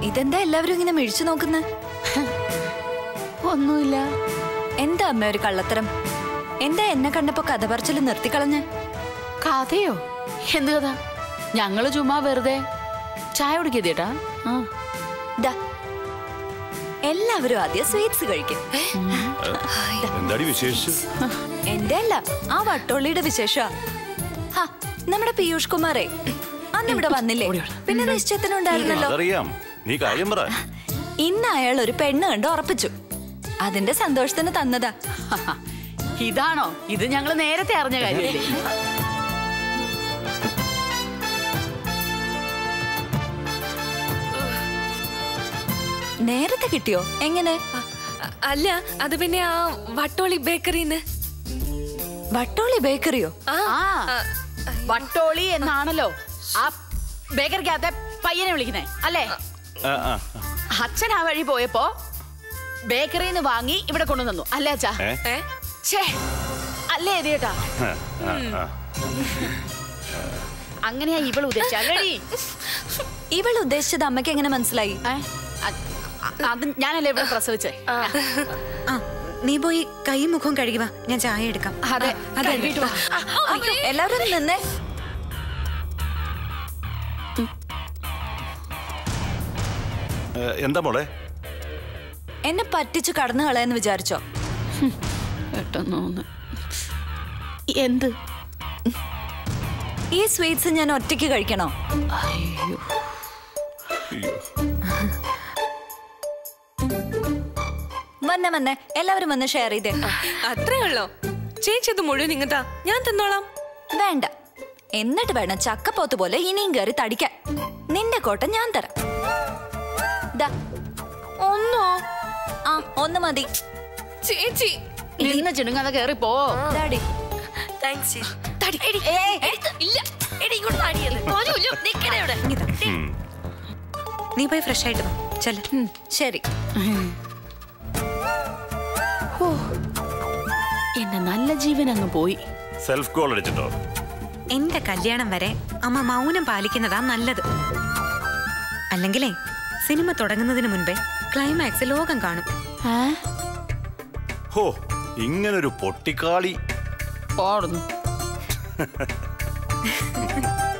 ഇതെന്താ എല്ലാവരും ഇങ്ങനെ മിഴിച്ചു നോക്കുന്ന ഒന്നുമില്ല എന്താ അമ്മ ഒരു കള്ളത്തരം എന്താ എന്നെ കണ്ടപ്പോ കഥ പറച്ചിൽ നിർത്തിക്കളഞ്ഞ് കഥയോ എന്ത് കഥ ഞങ്ങള് ചുമ്മാ വെറുതെ ചായ കുടിക്കതേട്ടാ ആ ദാ എല്ലാവരും ആദ്യം സ്വീറ്റ്സ് കഴിക്കും എന്താടി വിശേഷിച്ചു എന്റെ അല്ല ആ വട്ടോളിയുടെ വിശേഷ നമ്മുടെ പീയൂഷ് കുമാറേ അന്ന് ഇവിടെ വന്നില്ലേ പിന്നെ നിശ്ചയത്തിനുണ്ടായിരുന്നല്ലോ അതറിയാം നീ കാര്യം പറ ഇന്ന് അയാൾ ഒരു പെണ്ണ് കണ്ട് ഉറപ്പിച്ചു അതിന്റെ സന്തോഷത്തിന് തന്നതാ ഇതാണോ ഇത് ഞങ്ങൾ നേരത്തെ അറിഞ്ഞ കാര്യമല്ലേ നേരത്തെ കിട്ടിയോ എങ്ങനെ അ- അല്ല അത് പിന്നെ ആ വട്ടോളി ബേക്കറിന്ന് വട്ടോളി ബേക്കറിയോ ആ ആ വട്ടോളി എന്നാണല്ലോ ആ ബേക്കറിക്കകത്തെ പയ്യനെ വിളിക്കുന്നേ അല്ലേ ആ, ആ, അച്ഛൻ ആ വഴി പോയപ്പോ ബേക്കറിയിൽ നിന്ന് വാങ്ങി ഇവിടെ കൊണ്ടുവന്നു അല്ലേ അച്ഛാ ഏ? ഏ ഛേ അല്ലേ എതിയേട്ടാ ആ, ആ, ആ. അങ്ങനെയാ ഇവൾ ഉദ്ദേശിച്ച അല്ലേടി ഇവൾ ഉദ്ദേശിച്ചത് അമ്മയ്ക്ക് എങ്ങനെ മനസ്സിലായി ഏ? അ- അ- അത് ഞാനല്ലേ ഇവിടെ പ്രസവിച്ചേ ആ നീ പോയി കൈ മുഖം കഴുകി വാ ഞാൻ ചായ എടുക്കാം അതെ കഴുകിയിട്ട് വാ. അയ്യോ, എല്ലാവരും ഒന്ന് നിന്നേ ഏ, എന്താ മോളെ എന്നെ പറ്റിച്ചു കടന്നു കളയാന്ന് വിചാരിച്ചോ പെട്ടെന്ന് ഒന്ന് എന്ത് ഈ സ്വീറ്റ്സ് ഞാൻ ഒറ്റയ്ക്ക് കഴിക്കണോ അയ്യോ അയ്യോ. വന്നെ വന്നെ എല്ലാവരും വന്ന് ഷെയർ ചെയ്തേ അത്രേ ഉള്ളോ ചേച്ചി അത് മുഴുവൻ ഇങ്ങത്താ ഞാൻ തന്നോളാം വേണ്ട എന്നിട്ട് വേണം ചക്കപ്പോത്ത് പോലെ ഇനിയും കയറി തടിക്കാൻ നിന്റെ കോട്ട ഞാൻ തരാം ദാ, ഒന്നോ ആ ഒന്ന് മതി ചേച്ചി നിന്ന് ചിണുങ്ങാതെ കേറി പോ ഡാഡി താങ്ക്സ് തടി എടി ഇല്ല എടി ഇങ്ങോട്ട് തടിയല്ലേ പോലുമില്ല നിക്കണേ അവിടെ ഇങ്ങിതാ. ഉം. നീ പോയി ഫ്രഷ് ആയിട്ട് വാ ചെല്ല ഉം, ശരി എന്റെ നല്ല ജീവൻ അങ്ങ് പോയി സെൽഫ് കോൾ അടിച്ചിട്ടോ എന്റെ കല്യാണം വരെ അമ്മ മൗനം പാലിക്കുന്നതാ നല്ലത് അല്ലെങ്കിലേ സിനിമ തുടങ്ങുന്നതിന് മുൻപേ ക്ലൈമാക്സ് ലോകം കാണും ഏ? ഹോ ഇങ്ങനൊരു പൊട്ടിക്കാളി പോടുന്നു